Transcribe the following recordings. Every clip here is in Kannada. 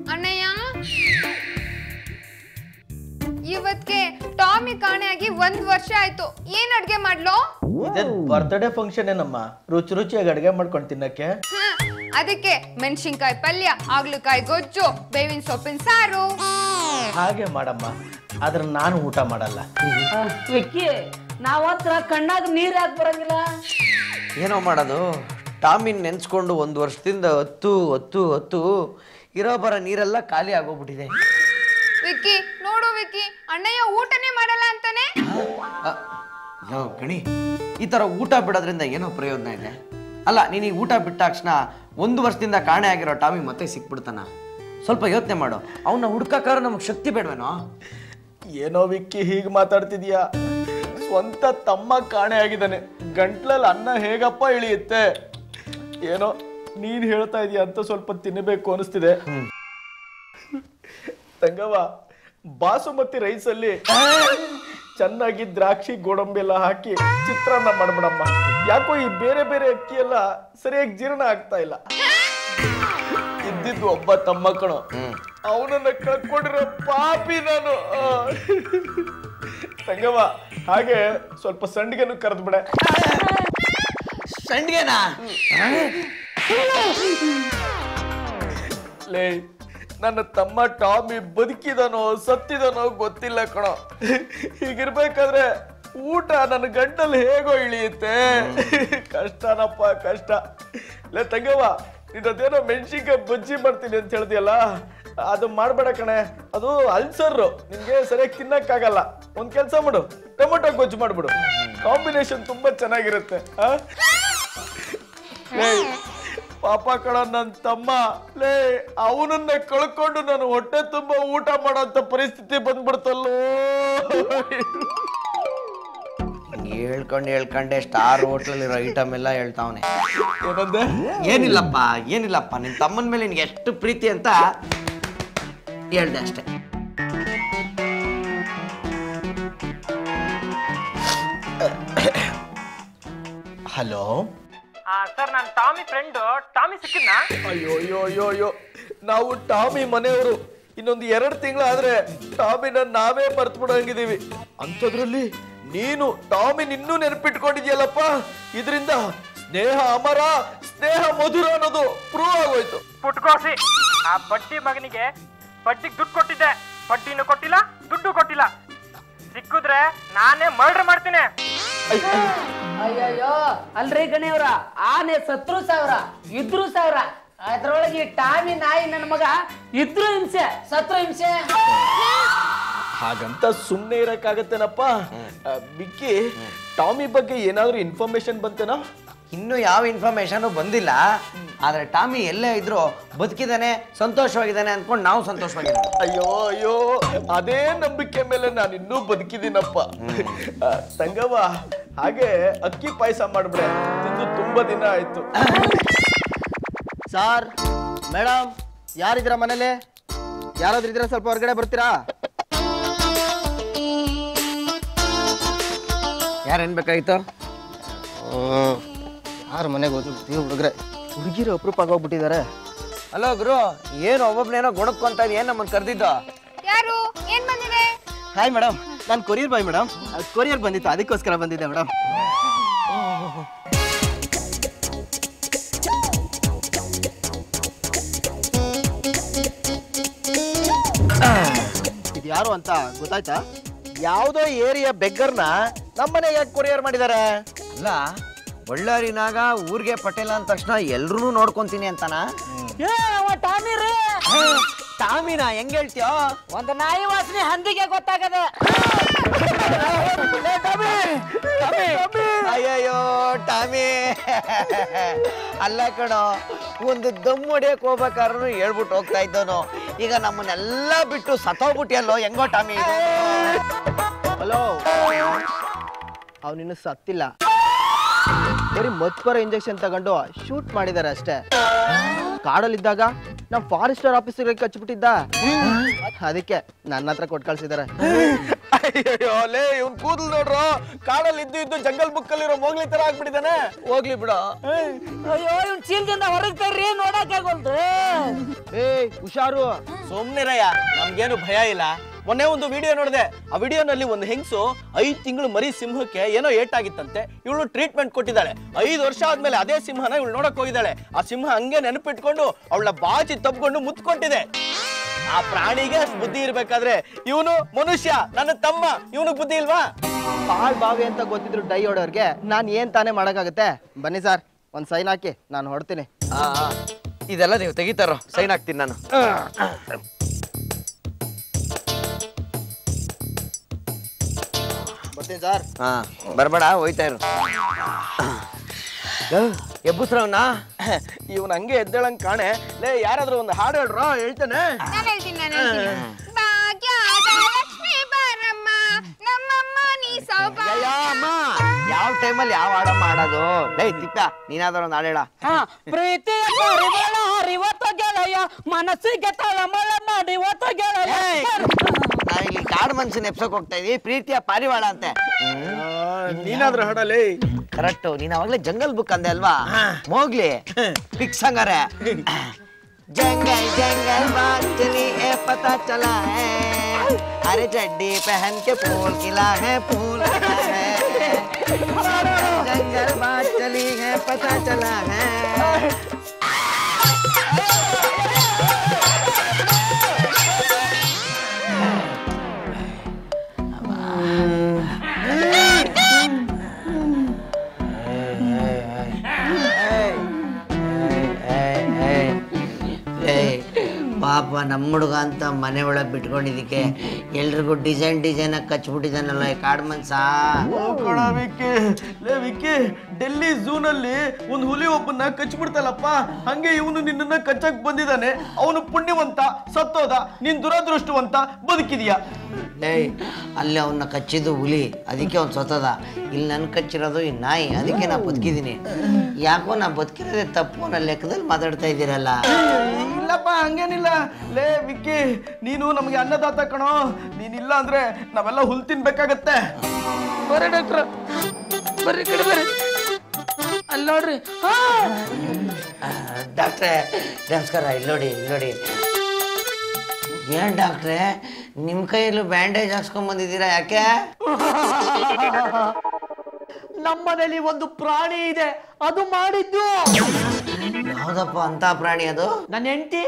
ಅಣ್ಣಯ್ಯ ಇವತ್ಗೆ ಟಾಮಿ ಕಾಣೆಯಾಗಿ ಒಂದ್ ವರ್ಷ ಆಯ್ತು ಏನ್ ಅಡ್ಗೆ ಮಾಡ್ಲೋ ಇದೇ ಬರ್ತ್ಡೇ ಫಂಕ್ಷನ್ ಏನಮ್ಮ ರುಚಿ ರುಚಿಯಾಗಿ ಅಡುಗೆ ಮಾಡ್ಕೊಂಡು ತಿನ್ನಕ್ಕೆ ಹ, ಅದಕ್ಕೆ ಮೆಣಸಿನ್ಕಾಯಿ ಪಲ್ಯ ಆಗ್ಲಕಾಯಿ ಗೊಜ್ಜು ಬೇವಿನ ಸೊಪ್ಪಿನ ಸಾರು ಹಾಗೆ ಮಾಡಮ್ಮ ಆದ್ರೆ ನಾನು ಊಟ ಮಾಡಲ್ಲ ವಿಕ್ಕಿ ನಾವ್ ಹತ್ರ ಕಣ್ಣಾಗ ನೀರ್ ಯಾಕೆ ಬರಂಗಿಲ್ಲ ಏನೋ ಮಾಡೋದು ಟಾಮಿನ್ ನೆನ್ಸ್ಕೊಂಡು ಒಂದು ವರ್ಷದಿಂದ ಹತ್ತು ಹತ್ತು ಹತ್ತು ಇರೋ ಬರೋ ನೀರೆಲ್ಲ ಖಾಲಿ ಆಗೋಗ್ಬಿಟ್ಟಿದೆ ವಿಕ್ಕಿ ನೋಡು ವಿಕ್ಕಿ ಅಣ್ಣಯ್ಯ ಊಟನೇ ಮಾಡಲ್ಲ ಅಂತಾನೆ ಅ, ಲೋ ಗಣಿ ಈ ಥರ ಊಟ ಬಿಡೋದ್ರಿಂದ ಏನೋ ಪ್ರಯೋಜನ ಇದೆ ಅಲ್ಲ ನೀನು ಈ ಊಟ ಬಿಟ್ಟ ತಕ್ಷಣ ಒಂದು ವರ್ಷದಿಂದ ಕಾಣೆ ಆಗಿರೋ ಟಾಮಿ ಮತ್ತೆ ಸಿಕ್ಬಿಡ್ತಾನ ಸ್ವಲ್ಪ ಯೋಚನೆ ಮಾಡು ಅವನ್ನ ಹುಡ್ಕಕ್ಕಾರ ನಮಗೆ ಶಕ್ತಿ ಬೇಡವೇನೋ ಏನೋ ವಿಕ್ಕಿ ಹೀಗೆ ಮಾತಾಡ್ತಿದ್ಯಾ ಸ್ವಂತ ತಮ್ಮ ಕಾಣೆ ಆಗಿದ್ದಾನೆ ಗಂಟ್ಲಲ್ಲಿ ಅನ್ನ ಹೇಗಪ್ಪ ಇಳಿಯುತ್ತೆ ಏನೋ ನೀನ್ ಹೇಳ್ತಾ ಇದೀಯ ಅಂತ ಸ್ವಲ್ಪ ತಿನ್ನಬೇಕು ಅನಿಸ್ತಿದೆ ತಂಗವ್ವ ಬಾಸುಮತಿ ರೈಸಲ್ಲಿ ಚೆನ್ನಾಗಿ ದ್ರಾಕ್ಷಿ ಗೋಡಂಬಿ ಎಲ್ಲ ಹಾಕಿ ಚಿತ್ರಾನ್ನ ಮಾಡ್ಬಿಡಮ್ಮ ಯಾಕೋ ಈ ಬೇರೆ ಬೇರೆ ಅಕ್ಕಿ ಎಲ್ಲ ಸರಿಯಾಗಿ ಜೀರ್ಣ ಆಗ್ತಾ ಇಲ್ಲ ಇದ್ದಿದ್ದು ಒಬ್ಬ ತಮ್ಮ ಕಣೋ ಅವನನ್ನ ಕಳ್ಕೊಂಡಿರೋ ಪಾಪಿ ನಾನು ಆ. ತಂಗವ್ವ ಹಾಗೆ ಸ್ವಲ್ಪ ಸಂಡಿಗೆನು ಕರೆದು ಬಿಡೆ ಸಂಡ್ಗೆನಾ ಲೇ ನನ್ನ ತಮ್ಮ ಟಾಮಿ ಬದುಕಿದನೋ ಸತ್ತಿದನೋ ಗೊತ್ತಿಲ್ಲ ಕಣೋ ಹೀಗಿರ್ಬೇಕಾದ್ರೆ ಊಟ ನನ್ನ ಗಂಟಲ್ಲಿ ಹೇಗೋ ಇಳಿಯುತ್ತೆ ಕಷ್ಟನಪ್ಪ ಕಷ್ಟ ಲೇ ತಂಗವ್ವ ನಿನ್ನದೇನೋ ಮೆಣಸಿನ್ಕಾಯಿ ಬಜ್ಜಿ ಮಾಡ್ತೀನಿ ಅಂತ ಹೇಳ್ದಿಯಲ್ಲ ಅದು ಮಾಡ್ಬೇಡ ಕಣೆ ಅದು ಅಲ್ಸರ್ ನಿನ್ಗೆ ಸರಿಯಾಗಿ ತಿನ್ನಕ್ಕಾಗಲ್ಲ ಒಂದ್ ಕೆಲಸ ಮಾಡು ಟೊಮೆಟೊ ಗೊಜ್ಜು ಮಾಡ್ಬಿಡು ಕಾಂಬಿನೇಷನ್ ತುಂಬಾ ಚೆನ್ನಾಗಿರುತ್ತೆ ಆ ಲೇ, ಪಾಪ ಕಣ ನನ್ನ ತಮ್ಮ ಲೇ ಅವನನ್ನ ಕಳ್ಕೊಂಡು ನಾನು ಹೊಟ್ಟೆ ತುಂಬ ಊಟ ಮಾಡೋಂಥ ಪರಿಸ್ಥಿತಿ ಬಂದ್ಬಿಡ್ತಲ್ಲೋ ಹೇಳ್ಕೊಂಡು ಹೇಳ್ಕೊಂಡೆ ಸ್ಟಾರ್ ಹೋಟ್ಲಲ್ಲಿರೋ ಐಟಮ್ ಎಲ್ಲ ಹೇಳ್ತಾವನೆ ಏನಂದೆ ಏನಿಲ್ಲಪ್ಪ ಏನಿಲ್ಲಪ್ಪ ನಿನ್ನ ತಮ್ಮನ ಮೇಲೆ ನಿನ್ಗೆ ಎಷ್ಟು ಪ್ರೀತಿ ಅಂತ ಹೇಳ್ದೆ ಅಷ್ಟೇ ಹಲೋ ಸರ್ ನಾನು ಟಾಮಿ ಫ್ರೆಂಡು ಟಾಮಿ ಸಿಕ್ಕಿದ್ನಾ ಅಯ್ಯೋ ಅಯ್ಯೋ ಅಯ್ಯೋ ಅಯ್ಯೋ ನಾವು ಟಾಮಿ ಮನೆಯವರು ಇನ್ನೊಂದು ಎರಡು ತಿಂಗಳಾದ್ರೆ ಟಾಮಿನ ನಾವೇ ಮರ್ತು ಬಿಡಂಗಿದೀವಿ ಅಂಥದ್ರಲ್ಲಿ ನೀನು ಟಾಮಿನ್ ಇನ್ನೂ ನೆನಪಿಟ್ಕೊಂಡಿದ್ಯಲ್ಲಪ್ಪ ಇದರಿಂದ ಸ್ನೇಹ ಅಮರ ಸ್ನೇಹ ಮಧುರ ಅನ್ನೋದು ಪ್ರೂವ್ ಆಗೋಯ್ತು ಪುಟ್ಕೋಸಿ ಆ ಬಡ್ಡಿ ಮಗನಿಗೆ ಬಡ್ಡಿಗೆ ದುಡ್ಡು ಕೊಟ್ಟಿದ್ದೆ ಬಡ್ಡಿನೂ ಕೊಟ್ಟಿಲ್ಲ ದುಡ್ಡು ಕೊಟ್ಟಿಲ್ಲ ಸಿಕ್ಕಿದ್ರೆ ನಾನೇ ಮರ್ಡರ್ ಮಾಡ್ತೀನಿ ಅಯ್ಯಯ್ಯೋ ಅಲ್ರಿ ಗಣಿಯವ್ರ ಆನೆ ಸತ್ರು ಸಾವಿರ ಇದ್ರು ಸಾವಿರ ಅದ್ರೊಳಗೆ ಈ ಟಾಮಿ ನಾಯಿ ನನ್ನ ಮಗ ಇದ್ರು ಹಿಂಸೆ ಸತ್ರು ಹಿಂಸೆ ಹಾಗಂತ ಸುಮ್ಮನೆ ಇರಕ್ಕಾಗತ್ತೇನಪ್ಪ ಆ, ಬಿಕ್ಕಿ ಟಾಮಿ ಬಗ್ಗೆ ಏನಾದ್ರೂ ಇನ್ಫಾರ್ಮೇಶನ್ ಬಂತೇನೋ ಇನ್ನೂ ಯಾವ ಇನ್ಫಾರ್ಮೇಶನ್ ಬಂದಿಲ್ಲ ಆದ್ರೆ ಟಾಮಿ ಎಲ್ಲೇ ಇದ್ರು ಬದುಕಿದಾನೆ ಸಂತೋಷವಾಗಿದ್ದಾನೆ ಅನ್ಕೊಂಡು ನಾವು ಸಂತೋಷವಾಗಿದ್ದಾನೆ ಅಯ್ಯೋ ಅಯ್ಯೋ ಅದೇ ನಂಬಿಕೆ ಮೇಲೆ ನಾನು ಇನ್ನೂ ಬದುಕಿದ್ದೀನಪ್ಪ ಆ, ತಂಗವ್ವ ಹಾಗೆ ಅಕ್ಕಿ ಪಾಯಸ ಮಾಡ್ಬಿಡೆ ತಿಂದು ತುಂಬಾ ದಿನ ಆಯ್ತು ಸಾರ್ ಮೇಡಮ್ ಯಾರಿದ್ದೀರಾ ಮನೇಲಿ ಯಾರಾದ್ರೂ ಇದ್ದೀರಾ ಸ್ವಲ್ಪ ಹೊರಗಡೆ ಬರ್ತೀರಾ ಯಾರೇನ್ ಬೇಕಾಗಿತ್ತು ಯಾರು ಮನೆಗೆ ಹೋಗ್ತೀವಿ ಹುಡುಗ್ರೆ ಹುಡುಗಿರು ಅಪರೂಪ ಆಗೋಗ್ಬಿಟ್ಟಿದ್ದಾರೆ ಹಲೋ ಗುರು ಏನು ಒಬ್ಬೊಬ್ನೇನೋ ಗುಣಕ್ಕೊಂತ ಏನ್ ನಮ್ಮನ್ನ ಕರೆದಿದ್ದು ಯಾರು ಏನ್ ಬಂದಿದೆ ಹಾಯ್ ಮೇಡಮ್ ನಾನು ಕೊರಿಯರ್ ಬಾಯ್ ಮೇಡಮ್ ಕೊರಿಯರ್ ಬಂದಿತ್ತು ಅದಕ್ಕೋಸ್ಕರ ಬಂದಿದ್ದೆ ಮೇಡಮ್ ಇದು ಯಾರು ಅಂತ ಗೊತ್ತಾಯ್ತಾ ಯಾವುದೋ ಏರಿಯಾ ಬೆಗ್ಗರ್ನ ನಮ್ಮನೆಗೆ ಯಾಕೆ ಕೊರಿಯರ್ ಮಾಡಿದ್ದಾರೆ ಅಲ್ಲ ಬಳ್ಳಾರಿನಾಗ ಊರಿಗೆ ಪಟೇಲ ಅಂದ ತಕ್ಷಣ ಎಲ್ರೂ ನೋಡ್ಕೊಂತೀನಿ ಅಂತಾನ ಏ ಅವ ಟಾಮಿ ರೀ ಟಾಮಿನ ಹೆಂಗ್ ಹೇಳ್ತೀಯೋ ಒಂದು ನಾಯಿ ವಾಸನೆ ಹಂದಿಗೆ ಗೊತ್ತಾಗದೆ ಅಯ್ಯಯ್ಯೋ ಟಾಮಿ ಅಲ್ಲ ಕಣೋ ಒಂದು ದಮ್ ಹೊಡಿಯಕ್ ಹೋಗ್ಬೇಕಾದ್ರೂ ಹೇಳ್ಬಿಟ್ಟು ಹೋಗ್ತಾ ಇದ್ದವನು ಈಗ ನಮ್ಮನ್ನೆಲ್ಲ ಬಿಟ್ಟು ಸತ್ತೋಗ್ಬಿಟ್ಟಿಯಲ್ಲೋ ಹೆಂಗೋ ಟಾಮಿ ಇದು? ಹಲೋ ಅವನಿನ್ನು ಸತ್ತಿಲ್ಲ ಬರೀ ಮತ್ಪರ ಇಂಜೆಕ್ಷನ್ ತಗೊಂಡು ಶೂಟ್ ಮಾಡಿದ್ದಾರೆ ಅಷ್ಟೇ ಕಾಡಲ್ಲಿದ್ದಾಗ ನಮ್ ಫಾರೆಸ್ಟರ್ ಆಫೀಸರ್ಗೆ ಕಚ್ಬಿಟ್ಟಿದ್ದ ಅದಕ್ಕೆ ನನ್ನ ಹತ್ರ ಕೊಟ್ಟು ಕಳ್ಸಿದಾರೆ ಅಯ್ಯೋ ಲೇ ಇವ್ನ್ ಕೂದಲು ನೋಡ್ರು ಕಾಡಲ್ಲಿ ಇದ್ದು ಇದ್ದು ಜಂಗಲ್ ಬುಕ್ ಅಲ್ಲಿರೋ ಮೋಗ್ಲಿ ತರ ಆಗ್ಬಿಟ್ಟಿದ್ದಾನೆ ಹೋಗ್ಲಿ ಬಿಡ ಅಯ್ಯೋ ಇವ್ನ್ ಚೀಲದಿಂದ ಹೊರಗೆ ತರ್ರಿ ನೋಡಕ್ಕಾಗೋಲ್ದು ಏ ಹುಷಾರು ಸುಮ್ನಿರಯ್ಯ ನಮ್ಗೇನು ಭಯ ಇಲ್ಲ ಮೊನ್ನೆ ಒಂದು ವಿಡಿಯೋ ನೋಡಿದೆ ಆ ವಿಡಿಯೋನಲ್ಲಿ ಒಂದು ಹೆಂಗಸು ಐದ್ ತಿಂಗಳು ಮರಿ ಸಿಂಹಕ್ಕೆ ಏನೋ ಏಟಾಗಿತ್ತಂತೆ ಇವಳು ಟ್ರೀಟ್ಮೆಂಟ್ ಕೊಟ್ಟಿದ್ದಾಳೆ ಐದು ವರ್ಷ ಆದ್ಮೇಲೆ ಅದೇ ಸಿಂಹನ ಇವಳು ನೋಡಕ್ ಹೋಗಿದ್ದಾಳೆ ಆ ಸಿಂಹ ಹಂಗೆ ನೆನಪಿಟ್ಕೊಂಡು ಅವಳ ಬಾಚಿ ತಬ್ಕೊಂಡು ಮುತ್ಕೊಂಡಿದೆ ಆ ಪ್ರಾಣಿಗೆ ಅಷ್ಟ್ ಬುದ್ಧಿ ಇರ್ಬೇಕಾದ್ರೆ ಇವನು ಮನುಷ್ಯ ನನ್ನ ತಮ್ಮ ಇವನು ಬುದ್ಧಿ ಇಲ್ವಾ ಬಾಳ್ ಬಾವಿ ಅಂತ ಗೊತ್ತಿದ್ರು ಡೈ ಹೊಡೋರ್ಗೆ ನಾನ್ ಏನ್ ತಾನೇ ಮಾಡಕ್ಕಾಗತ್ತೆ ಬನ್ನಿ ಸರ್ ಒಂದ್ ಸೈನ್ ಹಾಕಿ ನಾನು ಹೊಡ್ತೀನಿ ಆ, ಆ. ಇದೆಲ್ಲ ನೀವು ತೆಗಿತಾರೋ ಸೈನ್ ಹಾಕ್ತೀನಿ ನಾನು ಬರ್ತೀನಿ ಸರ್ ಹಾ ಬರ್ಬೇಡ ಹೋಯ್ತಾ ಇರು ಎಬ್ಬುಸ್ರವನ್ನ ಇವನ್ ಹಂಗೆ ಎದ್ದೇಳಂಗ್ ಕಾಣೆ ಲೇ ಯಾರಾದ್ರೂ ಒಂದು ಹಾಡು ಹೇಳ್ರ ಹೇಳ್ತಾನೆ ನಾನು ಹೇಳ್ತೀನಿ ನಾನು ಹೇಳ್ತೀನಿ ಭಾಗ್ಯದ ಲಕ್ಷ್ಮೀ ಬಾರಮ್ಮ ನಮ್ಮಮ್ಮ ನೀ ಸೌಭಾಗ್ಯ ಅಮ್ಮ ಯಾವ ಟೈಮಲ್ಲಿ ಯಾವ ಹಾಡ ಮಾಡೋದು ಡೇ ತಿಪ್ಪ ನೀನಾದ್ರೂ ಒಂದು ಹಾಡು ಹೇಳ ಹಾ ಪ್ರೀತಿಯ ಪರಿಮಳ ಹರಿವತ್ತ ಗೆಳೆಯ ಮನಸ್ಸಿಗೆ ತಳಮಳ ಮಾಡಿ ಒತ್ತ ಗೆಳೆಯ ನಾವಿಲ್ಲಿ ಕಾಡು ಮನ್ಸನ್ ಎಪ್ಸಕ್ ಹೋಗ್ತಾ ಇದೀವಿ ಪ್ರೀತಿಯ ಪಾರಿವಾಳ ಅಂತೆ ನೀನಾದ್ರೂ ಹಾಡಲೇ ಕರೆಕ್ಟ್ ನೀನ್ ಅವಾಗ್ಲೇ ಜಂಗಲ್ ಬುಕ್ ಅಂದೆ ಅಲ್ವಾ ಹೋಗ್ಲಿ ಪಿಕ್ಸ್ ಹಂಗಾರೆ जंगल जंगल बात चली है पता चला है अरे चड्डी पहन के फूल खिला है फूल खिला है जंगल बात चली है पता चला है ಪಾಪ ನಮ್ಮ ಹುಡುಗ ಅಂತ ಮನೆ ಒಳಗೆ ಬಿಟ್ಕೊಂಡಿದ್ದಕ್ಕೆ ಎಲ್ರಿಗೂ ಡಿಸೈನ್ ಡಿಸೈನ್ ಆಗಿ ಕಚ್ಬಿಟ್ಟಿದ್ದಾನಲ್ಲ ಈ ಕಾಡು ಮನ್ಸ ಕಣ ವಿಕ್ಕಿ ಲೇ ವಿಕ್ಕಿ ಡೆಲ್ಲಿ ಝೂನಲ್ಲಿ ಒಂದು ಹುಲಿ ಒಬ್ಬನ್ನ ಕಚ್ಬಿಡ್ತಲ್ಲಪ್ಪ ಹಂಗೆ ಇವನು ನಿನ್ನನ್ನ ಕಚ್ಚಕ್ ಬಂದಿದ್ದಾನೆ ಅವನು ಪುಣ್ಯವಂತ ಸತ್ತೋದ ನೀನ್ ದುರದೃಷ್ಟವಂತ ಬದುಕಿದ್ಯಾ ಲೇ ಅಲ್ಲಿ ಅವನ್ನ ಕಚ್ಚಿದ್ದು ಹುಲಿ ಅದಕ್ಕೆ ಅವ್ನು ಸತ್ತದ ಇಲ್ಲಿ ನನ್ ಕಚ್ಚಿರೋದು ಈ ನಾಯಿ ಅದಕ್ಕೆ ನಾ ಬದುಕಿದ್ದೀನಿ ಯಾಕೋ ನಾ ಬದುಕಿರೋದೇ ತಪ್ಪು ಅನ್ನೋ ಲೆಕ್ಕದಲ್ಲಿ ಮಾತಾಡ್ತಾ ಇದ್ದೀರಲ್ಲ ಇಲ್ಲಪ್ಪ ಹಂಗೇನಿಲ್ಲ ಲೇ ವಿಕ್ಕಿ ನೀನು ನಮಗೆ ಅನ್ನದಾತ ಕಣೋ ನೀನಿಲ್ಲ ಅಂದ್ರೆ ನಾವೆಲ್ಲ ಹುಲ್ ತಿನ್ಬೇಕಾಗತ್ತೆ ಬರ್ರಿ ಡಾಕ್ಟ್ರ ಬರ್ರಿ ಈ ಕಡೆ ಬರ್ರಿ ಅಲ್ಲಿ ನೋಡ್ರಿ ಹಾ ಡಾಕ್ಟ್ರೆ ನಮಸ್ಕಾರ ಇಲ್ಲಿ ನೋಡಿ ಇಲ್ಲಿ ನೋಡಿ ಏನ್ ಡಾಕ್ಟ್ರೆ ನಿಮ್ಮ ಕೈಯಲ್ಲೂ ಬ್ಯಾಂಡೇಜ್ ಹಾಕ್ಸ್ಕೊಂಡ್ ಬಂದಿದ್ದೀರಾ ಯಾಕೆ ನಮ್ಮನೇಲಿ ಒಂದು ಪ್ರಾಣಿ ಇದೆ ಅದು ಮಾಡಿದ್ದು ಯಾವ್ದಪ್ಪ ಅಂತ ಪ್ರಾಣಿ ಅದು ನನ್ನ ಹೆಂಡತಿ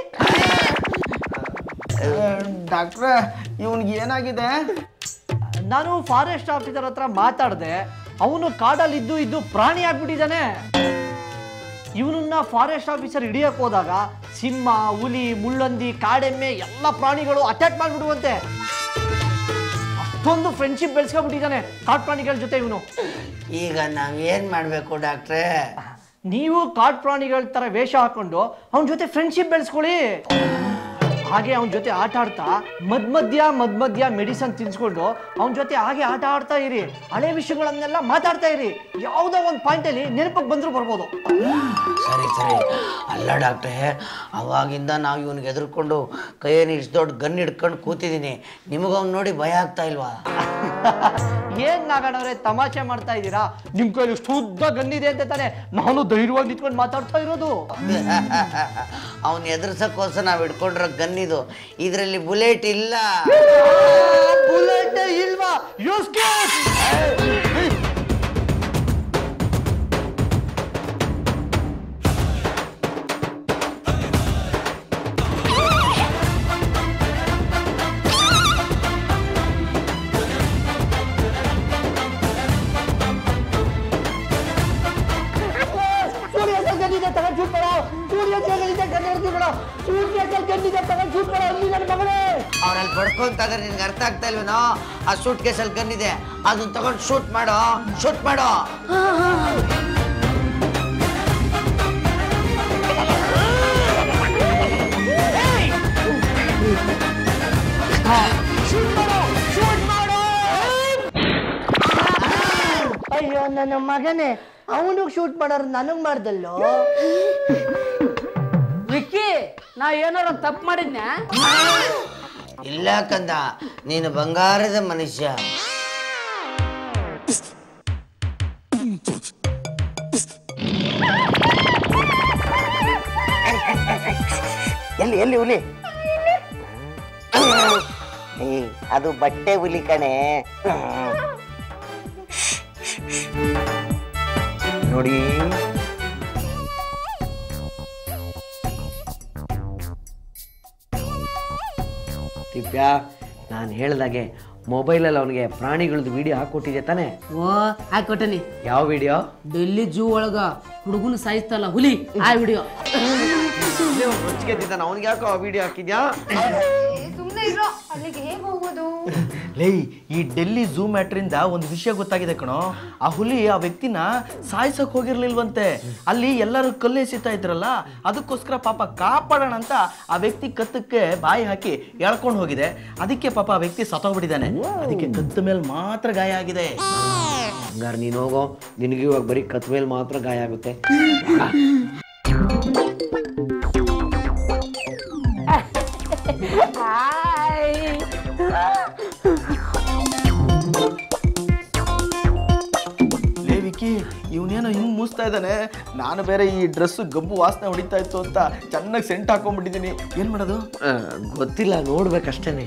ಡಾಕ್ಟ್ರೆ ಇವನ್ಗೆ ಏನಾಗಿದೆ ನಾನು ಫಾರೆಸ್ಟ್ ಆಫೀಸರ್ ಹತ್ರ ಮಾತಾಡ್ದೆ ಅವನು ಕಾಡಲ್ಲಿ ಇದ್ದು ಇದ್ದು ಪ್ರಾಣಿ ಆಗ್ಬಿಟ್ಟಿದ್ದಾನೆ ಇವನನ್ನ ಫಾರೆಸ್ಟ್ ಆಫೀಸರ್ ಹಿಡಿಯಕ್ ಹೋದಾಗ ಸಿಂಹ ಹುಲಿ ಮುಳ್ಳಂದಿ ಕಾಡೆಮ್ಮೆ ಎಲ್ಲ ಪ್ರಾಣಿಗಳು ಅಟ್ಯಾಕ್ ಮಾಡ್ಬಿಡುವಂತೆ ಅಷ್ಟೊಂದು ಫ್ರೆಂಡ್ಶಿಪ್ ಬೆಳೆಸ್ಕೊಂಡ್ಬಿಟ್ಟಿದ್ದಾನೆ ಕಾಡು ಪ್ರಾಣಿಗಳ ಜೊತೆ ಇವನು ಈಗ ನಾವ್ ಏನ್ ಮಾಡ್ಬೇಕು ಡಾಕ್ಟ್ರೆ ನೀವು ಕಾಡು ಪ್ರಾಣಿಗಳ ತರ ವೇಷ ಹಾಕೊಂಡು ಅವನ ಜೊತೆ ಫ್ರೆಂಡ್ಶಿಪ್ ಬೆಳೆಸ್ಕೊಳ್ಳಿ ಹಾಗೆ ಅವನ ಜೊತೆ ಆಟ ಆಡ್ತಾ ಮದ್ ಮಧ್ಯ ಮದ್ ಮಧ್ಯ ಮೆಡಿಸನ್ ತಿನ್ಸ್ಕೊಂಡು ಅವನ ಜೊತೆ ಹಾಗೆ ಆಟ ಆಡ್ತಾ ಇರಿ ಹಳೆ ವಿಷಯಗಳನ್ನೆಲ್ಲ ಮಾತಾಡ್ತಾ ಇರಿ ಯಾವುದೋ ಒಂದು ಪಾಯಿಂಟಲ್ಲಿ ನೆನಪಕ್ಕೆ ಬಂದರೂ ಬರ್ಬೋದು ಸರಿ ಸರಿ ಅಲ್ಲ ಡಾಕ್ಟ್ರೆ ಅವಾಗಿಂದ ನಾವು ಇವನಿಗೆ ಎದುರ್ಕೊಂಡು ಕೈಯಲ್ಲಿ ಇಷ್ಟು ದೊಡ್ಡ ಗನ್ ಹಿಡ್ಕೊಂಡು ಕೂತಿದ್ದೀನಿ ನಿಮಗೆ ಅವ್ನು ನೋಡಿ ಭಯ ಆಗ್ತಾ ಇಲ್ವಾ ಏನ್ ನಾಗಣ್ಣವ್ರೆ ತಮಾಷೆ ಮಾಡ್ತಾ ಇದ್ದೀರಾ ನಿಮ್ ಕೈಲಿ ಶುದ್ಧ ಗನ್ನಿದೆ ಅಂತ ತಾನೆ ನಾನು ಧೈರ್ಯವಾಗಿ ನಿಂತ್ಕೊಂಡು ಮಾತಾಡ್ತಾ ಇರೋದು ಅವನ್ ಎದುರ್ಸಕ್ಕೋಸ್ಕರ ನಾವು ಹಿಡ್ಕೊಂಡಿರೋ ಗನ್ ಇದು ಇದರಲ್ಲಿ ಬುಲೆಟ್ ಇಲ್ಲ ಬುಲೆಟ್ ಇಲ್ವಾ ಯೂಸ್ ಗನ್ನಿದೆ ತಗೊಂಡು ಶೂಟ್ ಮಾಡೋ ಸೂರ್ಯ ಗನ್ನಿದೆ ಕನ್ನಡ ಶೂಟ್ ಮಾಡೋ ಸೂರ್ಯ ಗನ್ನಿದೆ ತಗೊಂಡು ಶೂಟ್ ಮಾಡೋ ಅಲ್ಲಿ ನನ್ನ ಮಗಳೇ ಅವ್ರಲ್ಲಿ ಬಡ್ಕೊಂತ ಇದ್ರೆ ನಿನ್ಗೆ ಅರ್ಥ ಆಗ್ತಾ ಇಲ್ವೇನೋ ಆ ಸೂಟ್ ಕೇಸಲ್ಲಿ ಗನ್ ಇದೆ ಅದನ್ನ ತಗೊಂಡು ಶೂಟ್ ಮಾಡೋ ಶೂಟ್ ಮಾಡೋ ಅಯ್ಯೋ ನನ್ನ ಮಗನೇ ಅವನಿಗೆ ಶೂಟ್ ಮಾಡೋರು ನನಗ್ ಮಾಡ್ದಲ್ಲೋ ವಿಕ್ಕಿ ನಾ ಏನಾರ ತಪ್ಪು ಮಾಡಿದ್ನ್ಯಾ ಇಲ್ಲ ಕಂದ ನೀನು ಬಂಗಾರದ ಮನುಷ್ಯ ಎಲ್ಲಿ ಎಲ್ಲಿ ಹುಲಿ ಏ ಅದು ಬಟ್ಟೆ ಹುಲಿ ಕಣೆ ನೋಡಿ ದಿವ್ಯಾ ನಾನು ಹೇಳ್ದಾಗೆ ಮೊಬೈಲಲ್ಲಿ ಅವನಿಗೆ ಪ್ರಾಣಿಗಳದ್ದು ವಿಡಿಯೋ ಹಾಕ್ಕೊಟ್ಟಿದ್ದೆ ತಾನೇ ಓ ಹಾಕೊಟ್ಟನಿ ಯಾವ ವಿಡಿಯೋ ಡೆಲ್ಲಿ ಜೂ ಒಳಗ ಹುಡುಗನ ಸಾಯಿಸ್ತಲ್ಲ ಹುಲಿ ಆ ವಿಡಿಯೋ ಹೊಚ್ಗೆದ್ದಿದ್ದಾನೆ ಅವ್ನಿಗೆ ಯಾಕೋ ಆ ವಿಡಿಯೋ ಹಾಕಿದ್ಯಾ ಸುಮ್ಮನೆ ಇರೋ ಅಲ್ಲಿಗೆ ಹೇಗೆ ಹೋಗೋದು ಲೇ ಈ ಡೆಲ್ಲಿ ಝೂ ಮ್ಯಾಟ್ರಿಂದ ಒಂದು ವಿಷಯ ಗೊತ್ತಾಗಿದೆ ಕಣೋ ಆ ಹುಲಿ ಆ ವ್ಯಕ್ತಿನ ಸಾಯ್ಸಕ್ ಹೋಗಿರ್ಲಿಲ್ವಂತೆ ಅಲ್ಲಿ ಎಲ್ಲರೂ ಕಲ್ಲು ಎಸಿತಾ ಇದ್ರಲ್ಲ ಅದಕ್ಕೋಸ್ಕರ ಪಾಪ ಕಾಪಾಡೋಣ ಅಂತ ಆ ವ್ಯಕ್ತಿ ಕತ್ತಕ್ಕೆ ಬಾಯಿ ಹಾಕಿ ಎಳ್ಕೊಂಡು ಹೋಗಿದೆ ಅದಕ್ಕೆ ಪಾಪ ಆ ವ್ಯಕ್ತಿ ಸತ್ತೋಗ್ಬಿಟ್ಟಿದ್ದಾನೆ ಅದಕ್ಕೆ ಕತ್ತ ಮೇಲೆ ಮಾತ್ರ ಗಾಯ ಆಗಿದೆ ಹಂಗಾರೆ ನೀನು ಹೋಗೋ ನಿನಗೆ ಇವಾಗ ಬರೀ ಕತ್ ಮೇಲೆ ಮಾತ್ರ ಗಾಯ ಆಗುತ್ತೆ ಲೇ ವಿಕ್ಕಿ ಇವನೇನೋ ಹಿಂಗ್ ಮೂಸ್ತಾ ಇದ್ದಾನೆ ನಾನು ಬೇರೆ ಈ ಡ್ರೆಸ್ ಗಬ್ಬು ವಾಸನೆ ಹೊಡಿತಾ ಇತ್ತು ಅಂತ ಚೆನ್ನಾಗಿ ಸೆಂಟ್ ಹಾಕೊಂಡ್ಬಿಟ್ಟಿದ್ದೀನಿ ಏನ್ ಮಾಡೋದು ಆ, ಗೊತ್ತಿಲ್ಲ ನೋಡ್ಬೇಕಷ್ಟೇನೆ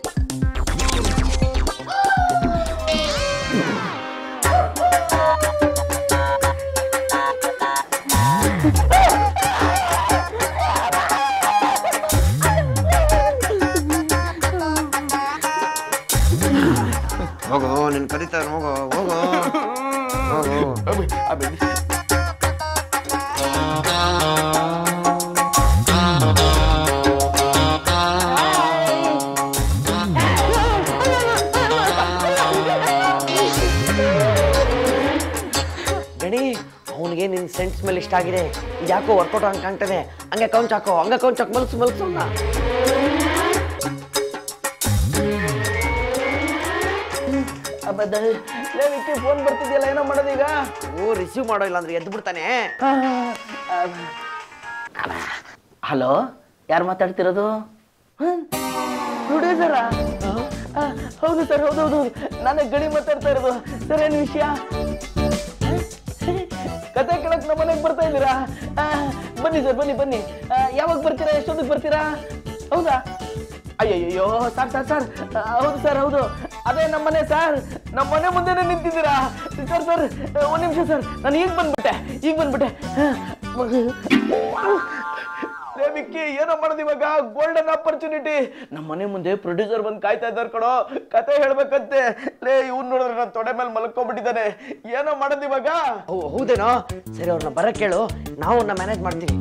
ಹೋಗೋ ನಿನ್ ಕರೀತಾರೆ ಹೋಗೋ ಹೋಗೋ ಹೋಗೋ ಅಬ್ಬೆ, ಅಬ್ಬೆ. ಗಣಿ ಅವನಿಗೆ ನಿನ್ ಸೆಂಟ್ಸ್ ಮೇಲೆ ಇಷ್ಟ ಆಗಿದೆ ಇದು ಯಾಕೋ ವರ್ಕೌಟ್ ಹಂಗೆ ಕಾಣ್ತದೆ ಹಂಗೆ ಕೌಂಚ್ ಹಾಕೋ ಹಂಗೆ ಕೌಂಚ್ ಹಾಕೋ ಮಲ್ಸು ಮಲ್ಸು ಅವ್ನ. ಅಬ್ಬದ, ಲೇ ವಿಕ್ಕಿ ಫೋನ್ ಬರ್ತಿದ್ಯಲ್ಲ ಏನೋ ಮಾಡೋದೀಗ ಓ ರಿಸೀವ್ ಮಾಡೋ ಇಲ್ಲ ಅಂದ್ರೆ ಎದ್ದು ಬಿಡ್ತಾನೆ ಹಲೋ ಯಾರು ಮಾತಾಡ್ತಿರೋದು ಪ್ರೊಡ್ಯೂಸರಾ ಹೌದು ಸರ್ ಹೌದು ಹೌದು ಹೌದು ನಾನೇ ಗಡಿ ಮಾತಾಡ್ತಾ ಇರೋದು ಸರ್ ಏನು ವಿಷಯ ಕತೆ ಕೇಳಕ್ ನಮ್ಮ ಮನೆಗೆ ಬರ್ತಾ ಇದ್ದೀರಾ ಆ, ಬನ್ನಿ ಸರ್ ಬನ್ನಿ ಬನ್ನಿ ಆ, ಯಾವಾಗ ಬರ್ತೀರಾ ಎಷ್ಟೊತ್ತಿಗೆ ಬರ್ತೀರಾ ಹೌದಾ ಅಯ್ಯಯ್ಯೋ ಸರ್ ಸರ್ ಸರ್ ಆ, ಹೌದು ಸರ್ ಹೌದು ಅದೇ ನಮ್ಮ ಮನೆ ಸರ್ ನಮ್ಮ ಮನೆ ಮುಂದೆನೆ ನಿಂತಿದ್ದೀರಾ ಸರ್ ಸರ್ ಒಂದು ನಿಮಿಷ ಸರ್ ನಾನು ಈಗ ಬಂದ್ಬಿಟ್ಟೆ ಈಗ ಬಂದ್ಬಿಟ್ಟೆ ಲೇ ವಿಕ್ಕಿ ಏನೋ ಮಾಡೋದು ಇವಾಗ ಗೋಲ್ಡನ್ ಆಪರ್ಚುನಿಟಿ ನಮ್ಮ ಮನೆ ಮುಂದೆ ಪ್ರೊಡ್ಯೂಸರ್ ಬಂದು ಕಾಯ್ತಾ ಇದ್ದಾರೆ ಕಣೋ ಕತೆ ಹೇಳ್ಬೇಕಂತೆ ಲೇ ಇವ್ನು ನೋಡಿದ್ರೆ ನನ್ನ ತೊಡೆ ಮೇಲೆ ಮಲ್ಕೊಂಡ್ಬಿಟ್ಟಿದ್ದಾನೆ ಏನೋ ಮಾಡೋದು ಇವಾಗ ಓ ಹೌದೇನೋ ಸರಿ ಅವ್ರನ್ನ ಬರಕ್ಕೆ ಕೇಳು ನಾವು ಅವ್ರನ್ನ ಮ್ಯಾನೇಜ್ ಮಾಡ್ತೀವಿ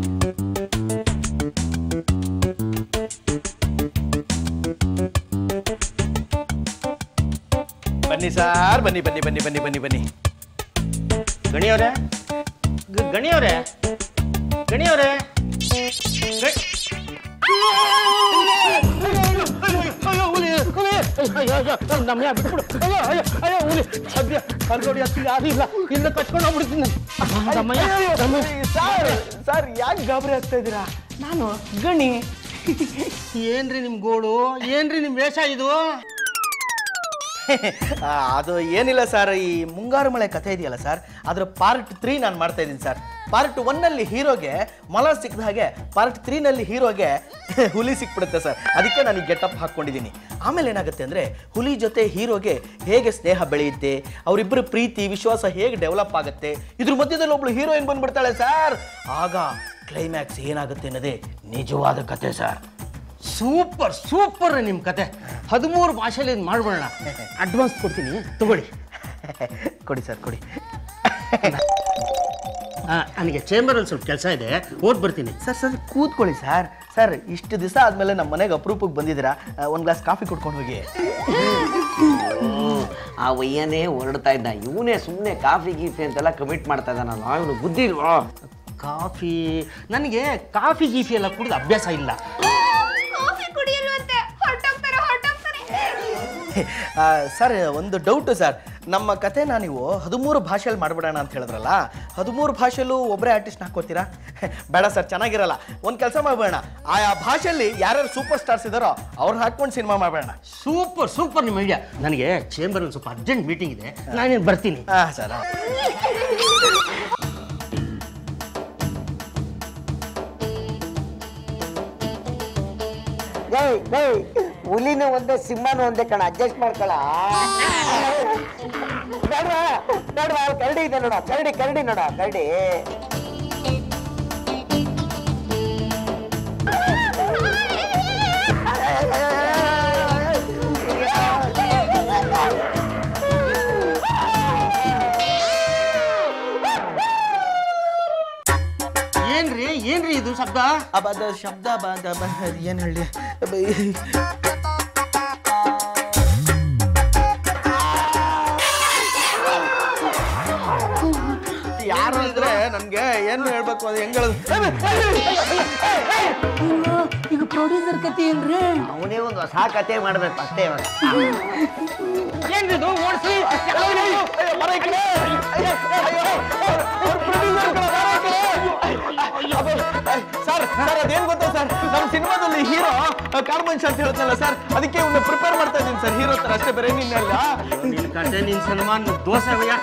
ಬನ್ನಿ ಸಾರ್ ಬನ್ನಿ ಬನ್ನಿ ಬನ್ನಿ ಬನ್ನಿ ಬನ್ನಿ ಬನ್ನಿ ಗಣಿಯವರೇ ಗಣಿಯವರೇ ಗಣಿಯವರೇ ನಮ್ಮ ಬಿಟ್ಬಿಡು ಅಯ್ಯೋ ಅಯ್ಯೋ ಅಯ್ಯೋ ಹುಲಿ ಸದ್ಯ ಕಲ್ಗೋಡಿ ಹತ್ತಿ ಯಾರು ಇಲ್ಲ ಇಲ್ಲ ಕಚ್ಕೊಂಡು ಹೋಗ್ಬಿಡ್ತೀನಿ ಸರ್ ಸರ್ ಯಾಕೆ ಗಾಬರಿ ಆಗ್ತಾ ಇದ್ದೀರಾ ನಾನು ಗಣಿ ಏನ್ರಿ ನಿಮ್ ಗೋಳು ಏನ್ರಿ ನಿಮ್ ವೇಷ ಇದು ಆ, ಅದು ಏನಿಲ್ಲ ಸರ್ ಈ ಮುಂಗಾರು ಮಳೆ ಕಥೆ ಇದೆಯಲ್ಲ ಸರ್ ಅದ್ರ ಪಾರ್ಟ್ ತ್ರೀ ನಾನು ಮಾಡ್ತಾ ಇದ್ದೀನಿ ಸರ್ ಪಾರ್ಟ್ ಒನ್ನಲ್ಲಿ ಹೀರೋಗೆ ಮೊಲ ಸಿಕ್ಕದ ಹಾಗೆ ಪಾರ್ಟ್ ತ್ರೀನಲ್ಲಿ ಹೀರೋಗೆ ಹುಲಿ ಸಿಕ್ಬಿಡುತ್ತೆ ಸರ್ ಅದಕ್ಕೆ ನಾನು ಈ ಗೆಟಪ್ ಹಾಕ್ಕೊಂಡಿದ್ದೀನಿ ಆಮೇಲೆ ಏನಾಗುತ್ತೆ ಅಂದರೆ ಹುಲಿ ಜೊತೆ ಹೀರೋಗೆ ಹೇಗೆ ಸ್ನೇಹ ಬೆಳೆಯುತ್ತೆ ಅವರಿಬ್ಬರ ಪ್ರೀತಿ ವಿಶ್ವಾಸ ಹೇಗೆ ಡೆವಲಪ್ ಆಗುತ್ತೆ ಇದ್ರ ಮಧ್ಯದಲ್ಲಿ ಒಬ್ಳು ಹೀರೋಯಿನ್ ಬಂದ್ಬಿಡ್ತಾಳೆ ಸರ್ ಆಗ ಕ್ಲೈಮ್ಯಾಕ್ಸ್ ಏನಾಗುತ್ತೆ ಅನ್ನೋದೇ ನಿಜವಾದ ಕತೆ ಸರ್ ಸೂಪರ್ ಸೂಪರ್ ನಿಮ್ ಕತೆ ಹದಿಮೂರು ಭಾಷೆಲಿ ಇದು ಮಾಡ್ಬಿಡೋಣ ಅಡ್ವಾನ್ಸ್ ಕೊಡ್ತೀನಿ ತಗೊಳ್ಳಿ ಕೊಡಿ ಸರ್ ಕೊಡಿ ಆ, ನನಗೆ ಚೇಂಬರಲ್ಲಿ ಸ್ವಲ್ಪ ಕೆಲಸ ಇದೆ ಓದ್ ಬರ್ತೀನಿ ಸರ್ ಸರ್ ಕೂತ್ಕೊಳ್ಳಿ ಸರ್ ಸರ್ ಇಷ್ಟು ದಿವಸ ಆದಮೇಲೆ ನಮ್ಮ ಮನೆಗೆ ಅಪರೂಪಕ್ಕೆ ಬಂದಿದ್ದೀರಾ ಒಂದು ಗ್ಲಾಸ್ ಕಾಫಿ ಕುಡ್ಕೊಂಡು ಹೋಗಿ ಆ ವಯ್ಯನೇ ಹೊರಡ್ತಾ ಇದ್ದ ಇವನೇ ಸುಮ್ಮನೆ ಕಾಫಿ ಗೀಫಿ ಅಂತೆಲ್ಲ ಕಮಿಟ್ ಮಾಡ್ತಾ ಇದ್ದಾನಲ್ಲ ಇವನು ಬುದ್ಧಿ ಇಲ್ವಾ ಕಾಫಿ ನನಗೆ ಕಾಫಿ ಗೀಫಿ ಎಲ್ಲ ಕುಡಿದು ಅಭ್ಯಾಸ ಇಲ್ಲ ಕಾಫಿ ಕುಡಿಯಲ್ವಂತೆ ಹೊರಟೋಗ್ತಾರೆ ಹೊರಟೋಗ್ತಾರೆ ಆ, ಸರ್ ಒಂದು ಡೌಟು ಸರ್ ನಮ್ಮ ಕತೆನ ನೀವು ಹದಿಮೂರು ಭಾಷೆಯಲ್ಲಿ ಮಾಡ್ಬಿಡೋಣ ಅಂತ ಹೇಳಿದ್ರಲ್ಲ ಹದಿಮೂರು ಭಾಷೆಯಲ್ಲೂ ಒಬ್ಬರೇ ಆರ್ಟಿಸ್ಟ್ ಹಾಕೋತೀರಾ ಬೇಡ ಸರ್ ಚೆನ್ನಾಗಿರಲ್ಲ ಒಂದು ಕೆಲಸ ಮಾಡ್ಬೇಡ ಆಯಾ ಭಾಷೆಯಲ್ಲಿ ಯಾರ್ಯಾರು ಸೂಪರ್ ಸ್ಟಾರ್ಸ್ ಇದ್ದಾರೋ ಅವ್ರನ್ನ ಹಾಕ್ಕೊಂಡು ಸಿನಿಮಾ ಮಾಡೋಣ ಸೂಪರ್ ಸೂಪರ್ ನಿಮ್ಮ ಐಡಿಯಾ ನನಗೆ ಚೇಂಬರಲ್ಲಿ ಸ್ವಲ್ಪ ಅರ್ಜೆಂಟ್ ಮೀಟಿಂಗ್ ಇದೆ ನಾನೇನು ಬರ್ತೀನಿ ಹಾಂ ಸರ್ ಏಯ್ ಏಯ್ ಹುಲಿನೂ ಒಂದೇ ಸಿಂಹನೂ ಒಂದೇ ಕಣ ಅಡ್ಜಸ್ಟ್ ಮಾಡ್ಕೊಳ ನೋಡ್ವಾ ನೋಡ್ವಾ ಅಲ್ಲಿ ಕರಡಿ ಇದೆ ನೋಡ ಕರಡಿ ಕರಡಿ ನೋಡ ಕರಡಿ ಏನ್ರಿ ಏನ್ರಿ ಇದು ಶಬ್ದ ಅಬದ ಶಬ್ದ ಬದ ಏನು ಹೇಳಿ ಯಾರು ಅಂದ್ರೆ ನನ್ಗೆ ಏನು ಹೇಳ್ಬೇಕು ಅದು ಹೆಂಗ್ ಹೇಳೋದು ಈಗ ಪ್ರೊಡ್ಯೂಸರ್ ಕತೆ ಏನ್ರಿ ಅವನೇ ಒಂದು ಹೊಸ ಕತೆ ಮಾಡ್ಬೇಕು ಅಷ್ಟೇ ಇವಾಗ ಏನ್ರಿದು ಓಡಿಸಿ ಸರ್ ಸರ್ ಅದೇನ್ ಗೊತ್ತಾ ಸರ್ ನಮ್ಮ ಸಿನಿಮಾದಲ್ಲಿ ಹೀರೋ ಕಾಡು ಮನುಷ್ಯ ಅಂತ ಹೇಳ್ತಲ್ಲ ಸರ್ ಅದಕ್ಕೆ ಒಂದು ಪ್ರಿಪೇರ್ ಮಾಡ್ತಾ ಇದ್ದೀನಿ ಸರ್ ಹೀರೋ ತರ ಅಷ್ಟೇ ಬೇರೆ ನಿನ್ನೆಲ್ಲ ನಿನ್ ಕತೆ ನಿನ್ ಸನ್ಮಾನ್ ದೋಸೆ ಭಯ್ಯ.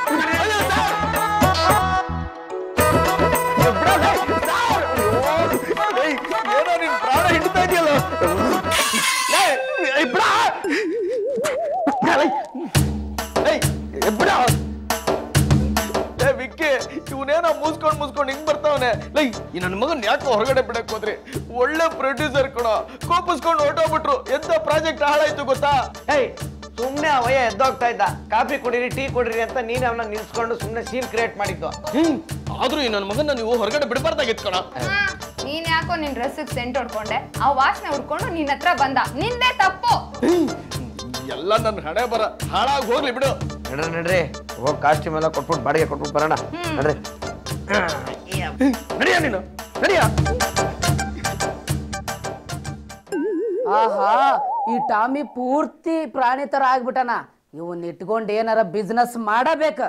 ಏನೋ ನಿನ್ ಪ್ರಾಣ ಹಿಡ್ತಾ ಇದೆಯಲ್ಲ ಏಯ್, ಏಯ್, ಬಿಡ! ಏಯ್, ಏ, ಬಿಡ! ಏ, ವಿಕ್ಕಿ ಇವನೇನೋ ಮೂಸ್ಕೊಂಡ್ ಮೂಸ್ಕೊಂಡ್ ಹಿಂಗ್ ಬರ್ತಾವನೆ ಲೈ ಈ ನನ್ನ ಮಗನ್ ಯಾಕೆ ಹೊರಗಡೆ ಬಿಡಕ್ ಹೋದ್ರಿ ಒಳ್ಳೆ ಪ್ರೊಡ್ಯೂಸರ್ ಕಣ ಕೋಪಿಸ್ಕೊಂಡು ಹೊರಟೋಗ್ಬಿಟ್ರು ಎಂತ ಪ್ರಾಜೆಕ್ಟ್ ಹಾಳಾಯ್ತು ಗೊತ್ತಾ ಏಯ್ ಸುಮ್ಮನೆ ಅವಯ್ಯ ಎದ್ದೋಗ್ತಾ ಇದ್ದ ಕಾಫಿ ಕುಡೀರಿ ಟೀ ಕುಡೀರಿ ಅಂತ ನೀನೇ ಅವನ್ನ ನಿಲ್ಸ್ಕೊಂಡು ಸುಮ್ಮನೆ ಸೀನ್ ಕ್ರಿಯೇಟ್ ಮಾಡಿದ್ದು ಹ್ಮ್ ಆದ್ರೂ ಈ ನನ್ನ ಮಗನ್ನ ನೀವು ಹೊರಗಡೆ ಬಿಡಬಾರ್ದಾಗಿತ್ತು ಕಣ ಹಾ, ನೀನ್ ಯಾಕೋ ನಿನ್ ಡ್ರೆಸ್ಸಿಗೆ ಸೆಂಟ್ ಹೊಡ್ಕೊಂಡೆ ಆ ವಾಸನೆ ಹುಡ್ಕೊಂಡು ನಿನ್ ಹತ್ರ ಬಂದ ನಿಂದೇ ತಪ್ಪು ಎಲ್ಲ ನನ್ನ ಹಣೆ ಬರ ಹಾಳಾಗಿ ಹೋಗ್ಲಿ ಬಿಡು ನಡ್ರಿ ನಡ್ರಿ ಹೋಗಿ ಕಾಸ್ಟ್ಯೂಮ್ ಎಲ್ಲ ಕೊಟ್ಬಿಟ್ಟು ಬಾಡಿಗೆ ಕೊಟ್ಬಿಟ್ಟು ಬರೋಣ ನಡ್ರಿ ನಡಿಯ ನೀನು ನಡಿಯ ಆಹಾ ಈ ಟಾಮಿ ಪೂರ್ತಿ ಪ್ರಾಣಿ ತರ ಆಗ್ಬಿಟ್ಟನ ಇವನ್ ಇಟ್ಕೊಂಡು ಏನಾರ ಬಿಸ್ನೆಸ್ ಮಾಡಬೇಕು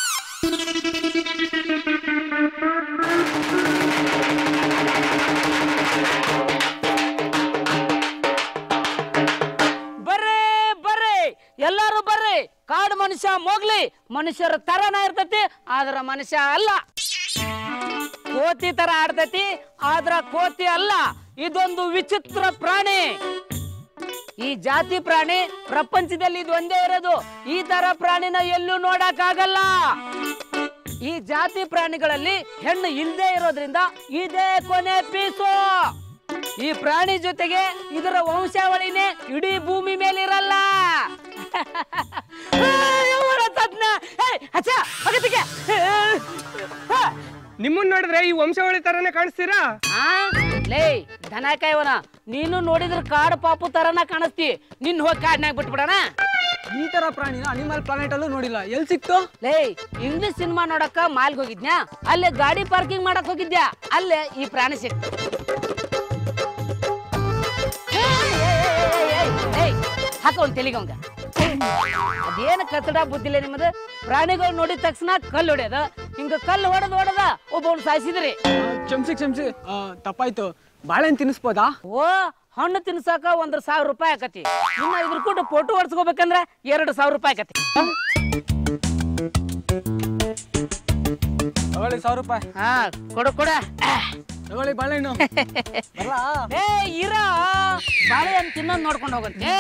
ಬರ್ರಿ ಬರ್ರಿ ಎಲ್ಲಾರು ಬರ್ರಿ ಕಾಡು ಮನುಷ್ಯ ಮೋಗ್ಲಿ ಮನುಷ್ಯರ ತರನ ಇರ್ತೈತಿ ಆದ್ರ ಮನುಷ್ಯ ಅಲ್ಲ ಕೋತಿ ತರ ಆಡ್ತೈತಿ ಆದ್ರ ಕೋತಿ ಅಲ್ಲ ಇದೊಂದು ವಿಚಿತ್ರ ಪ್ರಾಣಿ ಈ ಜಾತಿ ಪ್ರಾಣಿ ಪ್ರಪಂಚದಲ್ಲಿ ಇದು ಒಂದೇ ಇರೋದು ಈ ತರ ಪ್ರಾಣಿನ ಎಲ್ಲೂ ನೋಡಕ್ ಆಗಲ್ಲ ಈ ಜಾತಿ ಪ್ರಾಣಿಗಳಲ್ಲಿ ಹೆಣ್ಣು ಇಲ್ದೇ ಇರೋದ್ರಿಂದ ಇದೇ ಕೊನೆ ಪೀಸು ಈ ಪ್ರಾಣಿ ಜೊತೆಗೆ ಇದರ ವಂಶಾವಳಿನೇ ಇಡೀ ಭೂಮಿ ಮೇಲೆ ಇರಲ್ಲ ಇವರ ತಜ್ಞ. ಏಯ್, ಅಚ್ಚ, ಅಗತಿಗೆ. ಹಾ. ನಿಮ್ಮನ್ನ ನೋಡಿದ್ರೆ ಈ ವಂಶಾವಳಿ ತರನೇ ಕಾಣಿಸ್ತೀರಾ ಆ? ಲೇ ದನ ಕಾಯವನ ನೀನು ನೋಡಿದ್ರೆ ಕಾಡು ಪಾಪು ತರನ ಕಾಣಿಸ್ತಿ ನಿನ್ ಹೋಗಿ ಕಾಡ್ನಾಗ ಬಿಟ್ಬಿಡಣ ಈ ತರ ಪ್ರಾಣಿನ ಅನಿಮಲ್ ಪ್ಲಾನೆಟ್ ಅಲ್ಲೂ ನೋಡಿಲ್ಲ ಎಲ್ಲಿ ಸಿಕ್ತು ಲೇ ಇಂಗ್ಲಿಷ್ ಸಿನಿಮಾ ನೋಡಕ್ಕ ಮಾಲ್ಗೆ ಹೋಗಿದ್ನ್ಯಾ ಅಲ್ಲೇ ಗಾಡಿ ಪಾರ್ಕಿಂಗ್ ಮಾಡಕ್ ಹೋಗಿದ್ಯಾ ಅಲ್ಲೇ ಈ ಪ್ರಾಣಿ ಸಿಕ್ತು ಹಾಕ ಒಂದ್ ತೆಲಿಗವಂಗ ಅದೇನು ಕಸಡ ಬುದ್ಧಿಲ್ಲ ನಿಮ್ಮದು ಪ್ರಾಣಿಗಳು ನೋಡಿದ ತಕ್ಷಣ ಕಲ್ಲು ಹೊಡ್ಯದ ಹಿಂಗ ಕಲ್ಲು ಹೊಡೆದ್ ಹೊಡೆದ ಒಬ್ಬವ್ನು ಸಾಯಿಸಿದ್ರಿ ಕ್ಷಮಿಸಿ ಕ್ಷಮಿಸಿ ತಪ್ಪಾಯ್ತು ಬಾಳೆಹಣ್ಣು ತಿನ್ನಿಸ್ಬೋದಾ ಓ ಹಣ್ಣು ತಿನ್ಸಾಕ ಒಂದ್ ಸಾವಿರ ರೂಪಾಯಿ ಆಕತಿ ಇನ್ನ ಇದ್ರ ಕೂಡ ಫೋಟೋ ಹೊಡ್ಸ್ಕೋಬೇಕಂದ್ರ ಎರಡು ಸಾವಿರ ರೂಪಾಯಿ ಆಕತಿ ತಗೊಳ್ಳಿ ಸಾವಿರ ರೂಪಾಯಿ ಹಾ ಕೊಡು ಕೊಡ ತಗೊಳ್ಳಿ ಬಾಳೆಹಣ್ಣು ಏ ಇರ ಬಾಳೆಹಣ್ಣು ತಿನ್ನೋದ್ ನೋಡ್ಕೊಂಡು ಹೋಗಂತೆ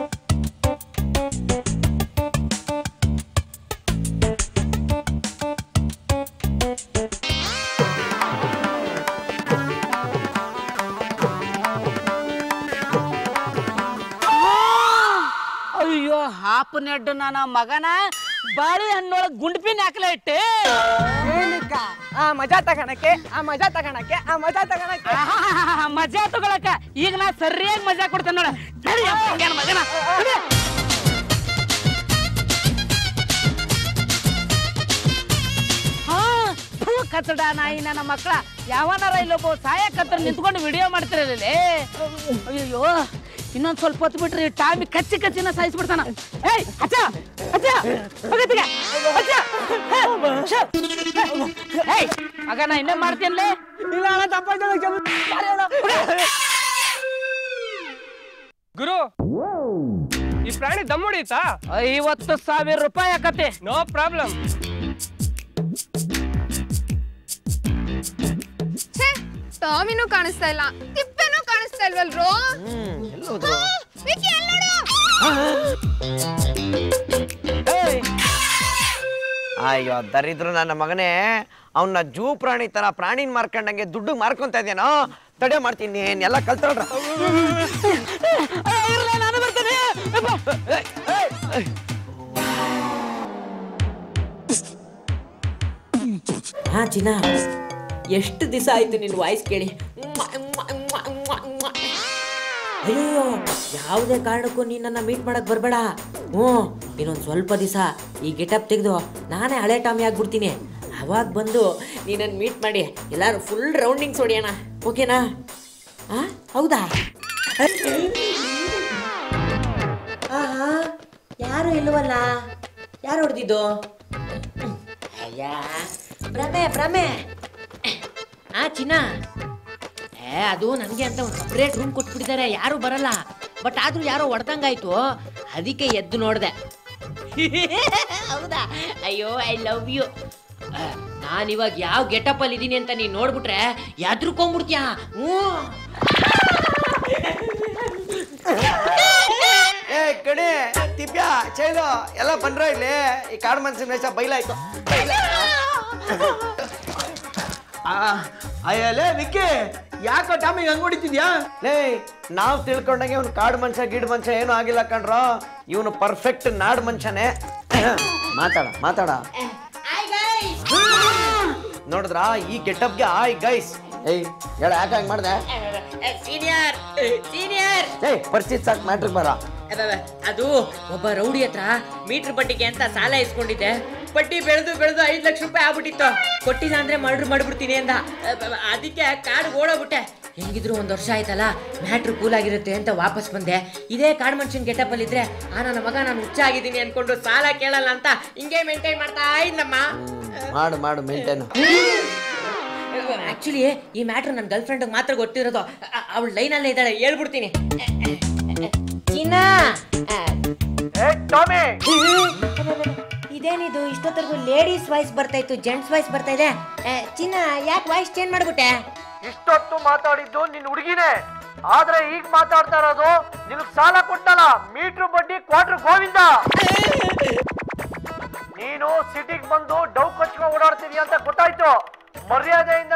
ಅಯ್ಯೋ ಹಾಪು ನೆಡ್ಡು ನನ್ನ ಮಗನ ಬಾಳೆಹಣ್ಣೊಳಗ್ ಗುಂಡ್ಪಿನ ಹಾಕಲ ಇಟ್ಟೆ ಏನಕ್ಕ ಆ ಮಜಾ ತಗೋಣಕ್ಕೆ ಆ ಮಜಾ ತಗೋಣಕ್ಕೆ ಆ ಮಜಾ ತಗೋಣಕ್ಕೆ ಆಹಾಹಾಹಾ, ಮಜಾ ತಗೊಳಕ ಈಗ ನಾ ಸರಿಯಾಗಿ ಮಜಾ ಕೊಡ್ತೇನೆ ನೋಡ ನಡಿ ಅಪ್ಪ, ಹಂಗೇನ್ ಮಗನ ನಡಿ. ಹಾ, ಥು, ಕಚಡ ನಾಯಿ ನನ್ನ ಮಕ್ಕಳ ಯಾವನಾರ ಇಲ್ಲೊಬ್ಬ ಸಾಯಕತ್ರ ನಿಂತ್ಕೊಂಡು ವಿಡಿಯೋ ಮಾಡ್ತಿರಲಿಲ್ಲ ಅಯ್ಯೋ ಇನ್ನೊಂದ್ ಸ್ವಲ್ಪ ಹೊತ್ತು ಬಿಟ್ರಿ ಟಾಮಿ ಕಚ್ಚಿ ಕಚ್ಚಿನ ಸಾಯಿಸ್ಬಿಡ್ತಾನ ಏಯ್ ಅಚ್ಚ ಅಚ್ಚ ಹೋಗತ್ತಿಗೆ ಅಚ್ಚ ಏಯ್ ಮಗ ನಾ ಇನ್ನೇ ಮಾಡ್ತೀನ್ಲೇ ಇಲ್ಲ ಅಣ್ಣ ತಪ್ಪಾಯ್ತು ಗುರು ಈ ಪ್ರಾಣಿ ದಮ್ ಹೊಡಿಯುತ್ತಾ ಐವತ್ತು ಸಾವಿರ ರೂಪಾಯಿ ಆಕತಿ ನೋ ಪ್ರಾಬ್ಲಮ್ ಛೇ ಟಾಮಿನೂ ಕಾಣಿಸ್ತಾ ಇಲ್ಲ ತಿಪ್ಪೆನೂ ಕಾಣಿಸ್ತಾ ಇಲ್ವಲ್ರೋ ಎಲ್ಲೋದ್ರು ಆ, ವಿಕ್ಕಿ, ಅಲ್ಲ್ ನೋಡು. ಅಯ್ಯೋ ದರಿದ್ರು ನನ್ನ ಮಗನೇ ಅವನ್ನ ಜೂ ಪ್ರಾಣಿ ತರ ಪ್ರಾಣಿನ ಮಾರ್ಕೊಂಡಂಗೆ ದುಡ್ಡು ಮಾರ್ಕೊಂತ ಇದೇನೋ ತಡೆ ಮಾಡ್ತೀನಿ ಎಲ್ಲ ಕಲ್ತಳ್ರ ನಾನು ಬರ್ತೇನೆ ಹಾ ಚಿನ್ನ ಎಷ್ಟು ದಿವಸ ಆಯ್ತು ನಿನ್ನ ವಾಯ್ಸ್ ಕೇಳಿ ಮ್ವಾ, ಮ್ವಾ, ಮ್ವಾ, ಮ್ವಾ, ಮ್ವಾ. ಅಯ್ಯೋ ಯಾವುದೇ ಕಾರಣಕ್ಕೂ ನೀನನ್ನ ಮೀಟ್ ಮಾಡಕ್ ಬರಬೇಡ ಹ್ಞೂ ಇನ್ನೊಂದು ಸ್ವಲ್ಪ ದಿವಸ ಈ ಗೆಟಪ್ ತೆಗೆದು ನಾನೇ ಹಳೆ ಟಾಮಿ ಆಗ್ಬಿಡ್ತೀನಿ ಅವಾಗ ಬಂದು ನೀನನ್ನು ಮೀಟ್ ಮಾಡಿ ಎಲ್ಲರೂ ಫುಲ್ ರೌಂಡಿಂಗ್ಸ್ ಹೊಡಿಯೋಣ ಓಕೆನಾ ಆ ಹೌದಾ ಆಹಾ ಯಾರು ಇಲ್ವಲ್ಲ ಯಾರು ಹೊಡೆದಿದ್ದು ಅಯ್ಯ ಭ್ರಮೆ ಭ್ರಮೆ ಆ ಚಿನ್ನ ಏ ಅದು ನನಗೆ ಅಂತ ಒಂದು ಸಪ್ರೇಟ್ ರೂಮ್ ಕೊಟ್ಬಿಟ್ಟಿದ್ದಾರೆ ಯಾರು ಬರಲ್ಲ ಬಟ್ ಆದ್ರೂ ಯಾರೋ ಹೊಡ್ದಂಗಾಯ್ತು ಅದಕ್ಕೆ ಎದ್ದು ನೋಡ್ದೆ ಹೌದಾ ಅಯ್ಯೋ ಐ ಲವ್ ಯು ನಾನಿವಾಗ ಯಾವ ಗೆಟಪ್ ಅಲ್ಲಿ ಇದೀನಿ ಅಂತ ನೀನ್ ನೋಡ್ಬಿಟ್ರೆ ಎದ್ರುಕೊಂಡ್ಬಿಡ್ತೀಯ ಹ್ಞೂ ಏ ಕಣೆ ತಿಪ್ಯ ಚೈಲು ಎಲ್ಲ ಬಂದ್ರ ಇಲ್ಲಿ ಈ ಕಾಡು ಮನ್ಸಿನ ವೇಷ ಬೈಲಾಯ್ತು ಅಯ್ಯಲೇ ವಿಕ್ಕಿ ಯಾಕೋ ಟಾಮಿಗೆ ಹಂಗ್ ಹೊಡಿತಿದ್ಯಾ ಲೇ ನಾವ್ ತಿಳ್ಕೊಂಡಂಗೆ ಅವ್ನು ಕಾಡು ಮನುಷ್ಯ ಗಿಡ್ ಮನುಷ್ಯ ಏನೂ ಆಗಿಲ್ಲ ಕಣ್ರೋ ಇವನು ಪರ್ಫೆಕ್ಟ್ ನಾಡ್ ಮನುಷ್ಯನೇ ಮಾತಾಡ ಮಾತಾಡ ನೋಡಿದ್ರ ಈ ಗೆಟಪ್ಗೆ ಆಯ್ ಗೈಸ್ ಏಯ್ ಹೇಳ ಯಾಕೆ ಹಂಗ್ ಮಾಡ್ದೆ ಸೀನಿಯರ್ ಸೀನಿಯರ್ ಏಯ್ ಪರಿಸ್ಥಿತಿ ಸಾಕು ಮ್ಯಾಟ್ರಿಗೆ ಬರ ಅಬ್ಬಬ್ಬ, ಅದು ಒಬ್ಬ ರೌಡಿ ಹತ್ರ ಮೀಟರ್ ಬಡ್ಡಿಗೆ ಅಂತ ಸಾಲ ಇಸ್ಕೊಂಡಿದ್ದೆ ಬಡ್ಡಿ ಬೆಳೆದು ಬೆಳೆದು ಐದು ಲಕ್ಷ ರೂಪಾಯಿ ಆಗ್ಬಿಟ್ಟಿತ್ತು ಕೊಟ್ಟಿಲ್ಲ ಅಂದ್ರೆ ಮರ್ಡರ್ ಮಾಡ್ಬಿಡ್ತೀನಿ ಅಂದ ಅಬ್ಬಬ್ಬ, ಅದಕ್ಕೆ ಕಾಡು ಓಡೋಗ್ಬಿಟ್ಟೆ ಹೆಂಗಿದ್ರು ಒಂದು ವರ್ಷ ಆಯ್ತಲ್ಲ ಮ್ಯಾಟ್ರ್ ಕೂಲ್ ಆಗಿರುತ್ತೆ ಅಂತ ವಾಪಸ್ ಬಂದೆ ಇದೇ ಕಾಡು ಮನುಷ್ಯನ್ ಗೆಟಪ್ ಅಲ್ಲಿ ಇದ್ರೆ ಆ ನನ್ನ ಮಗ ನಾನು ಹುಚ್ಚ ಆಗಿದ್ದೀನಿ ಅನ್ಕೊಂಡು ಸಾಲ ಕೇಳಲ್ಲ ಅಂತ ಹಿಂಗೆ ಮೇಂಟೈನ್ ಮಾಡ್ತಾ ಇದ್ದಮ್ಮ ಮಾಡು ಮಾಡು ಮೇಂಟೈನು ಆಕ್ಚುಲಿ ಈ ಮ್ಯಾಟ್ರ್ ನನ್ನ ಗರ್ಲ್ ಫ್ರೆಂಡ್ ಮಾತ್ರ ಗೊತ್ತಿರೋದು ಅವಳು ಲೈನಲ್ಲೇ ಇದ್ದಾಳೆ ಹೇಳ್ಬಿಡ್ತೀನಿ ಚಿನ್ನ ಇದೇನಿದು ಇಷ್ಟೊತ್ತರೆಗೂ ಲೇಡೀಸ್ ವಾಯ್ಸ್ ಬರ್ತಾ ಇತ್ತು ಜೆಂಟ್ಸ್ ವಾಯ್ಸ್ ಬರ್ತಾ ಇದೆ ಆ, ಚಿನ್ನ ಯಾಕೆ ವಾಯ್ಸ್ ಚೇಂಜ್ ಮಾಡ್ಬಿಟ್ಟೆ ಇಷ್ಟೊತ್ತು ಮಾತಾಡಿದ್ದು ನಿನ್ ಹುಡುಗಿನೇ ಆದ್ರೆ ಈಗ ಮಾತಾಡ್ತಾ ಇರೋದು ನಿನಗ್ ಸಾಲ ಕೊಟ್ಟಲ್ಲ ಮೀಟ್ರ್ ಬಡ್ಡಿ ಕ್ವಾರ್ಟರ್ ಗೋವಿಂದ ನೀನು ಸಿಟಿಗೆ ಬಂದು ಡೌ ಕಚ್ಕೊಂಡ್ ಓಡಾಡ್ತಿದ್ಯ ಅಂತ ಗೊತ್ತಾಯ್ತು ಮರ್ಯಾದೆಯಿಂದ